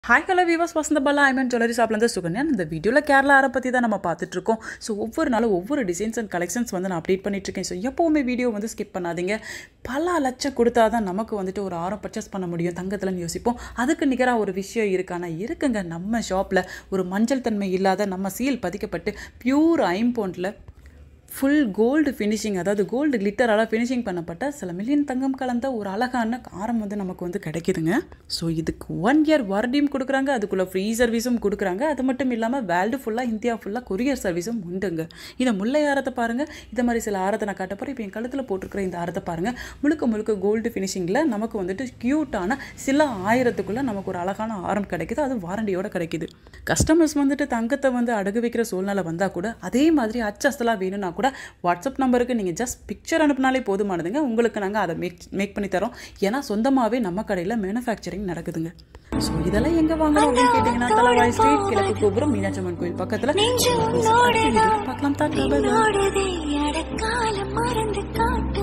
hi hello viewers Vasantha Bala Aiman jewellery ஷாப்லேருந்து சுகன்யா இந்த வீடியோவில் கேரளா ஆரை பற்றி தான் நம்ம பார்த்துட்ருக்கோம் ஸோ ஒவ்வொரு நாளும் ஒவ்வொரு டிசைன்ஸ் அண்ட் கலெக்ஷன்ஸ் வந்து நான் அப்டேட் பண்ணிட்டுருக்கேன் ஸோ எப்போவுமே வீடியோ வந்து ஸ்கிப் பண்ணாதீங்க பல லட்சம் கொடுத்தா தான் நமக்கு வந்துட்டு ஒரு ஆரம் பர்ச்சேஸ் பண்ண முடியும் தங்கத்தில்னு யோசிப்போம் அதுக்கு நிகராக ஒரு விஷயம் இருக்கானா இருக்குங்க நம்ம ஷாப்பில் ஒரு மஞ்சள் தன்மை இல்லாத நம்ம சீல் பதிக்கப்பட்டு பியூர் ஐம்பவுண்டில் ஃபுல் கோல்டு ஃபினிஷிங் அதாவது கோல்டு கிளிட்டரால் ஃபினிஷிங் பண்ணப்பட்ட சில மில்லியன் தங்கம் கலந்த ஒரு அழகான ஆரம் வந்து நமக்கு வந்து கிடைக்குதுங்க ஸோ இதுக்கு ஒன் இயர் வாரண்டியும் கொடுக்குறாங்க அதுக்குள்ளே ஃப்ரீ சர்வீஸும் கொடுக்குறாங்க அது மட்டும் இல்லாமல் வேர்ல்டு ஃபுல்லாக இந்தியா ஃபுல்லாக கொரியர் சர்வீஸும் உண்டுங்க இதை முல்லை ஆரத்தை பாருங்கள் இந்த மாதிரி சில ஆரத்தை நான் காட்ட போகிறேன் இப்போ என் கழுத்தில் போட்டிருக்கிற இந்த ஆரத்தை பாருங்கள் முழுக்க முழுக்க கோல்டு ஃபினிஷிங்கில் நமக்கு வந்துட்டு க்யூட்டான சில ஆயிரத்துக்குள்ளே நமக்கு ஒரு அழகான ஆரம் கிடைக்குது அது வாரண்டியோட கிடைக்குது கஸ்டமர்ஸ் வந்துட்டு தங்கத்தை வந்து அடகு வைக்கிற சூழ்நிலை வந்தால் கூட அதே மாதிரி அச்சஸ்தலாக வேணும்னா கூட வாட்ஸ்அப் நம்பருக்கு நீங்கள் ஜஸ்ட் பிக்சர் அனுப்புனாலே போதுமானதுங்க உங்களுக்கு நாங்கள் அதை மேக் மேக் பண்ணி தரோம் ஏன்னா சொந்தமாகவே நம்ம கடையில் மேனுஃபேக்சரிங் நடக்குதுங்க ஸோ இதெல்லாம் எங்கே வாங்கணும் அப்படின்னு கேட்டிங்கன்னா தலைவாய் ஸ்ட்ரீட் கிழக்கு கோபுரம் மீனாட்சம்மன் கோயில் பக்கத்தில் பார்க்கலாம் தாக்கா நோடுதே அடக்காலம் மறந்து காட்டு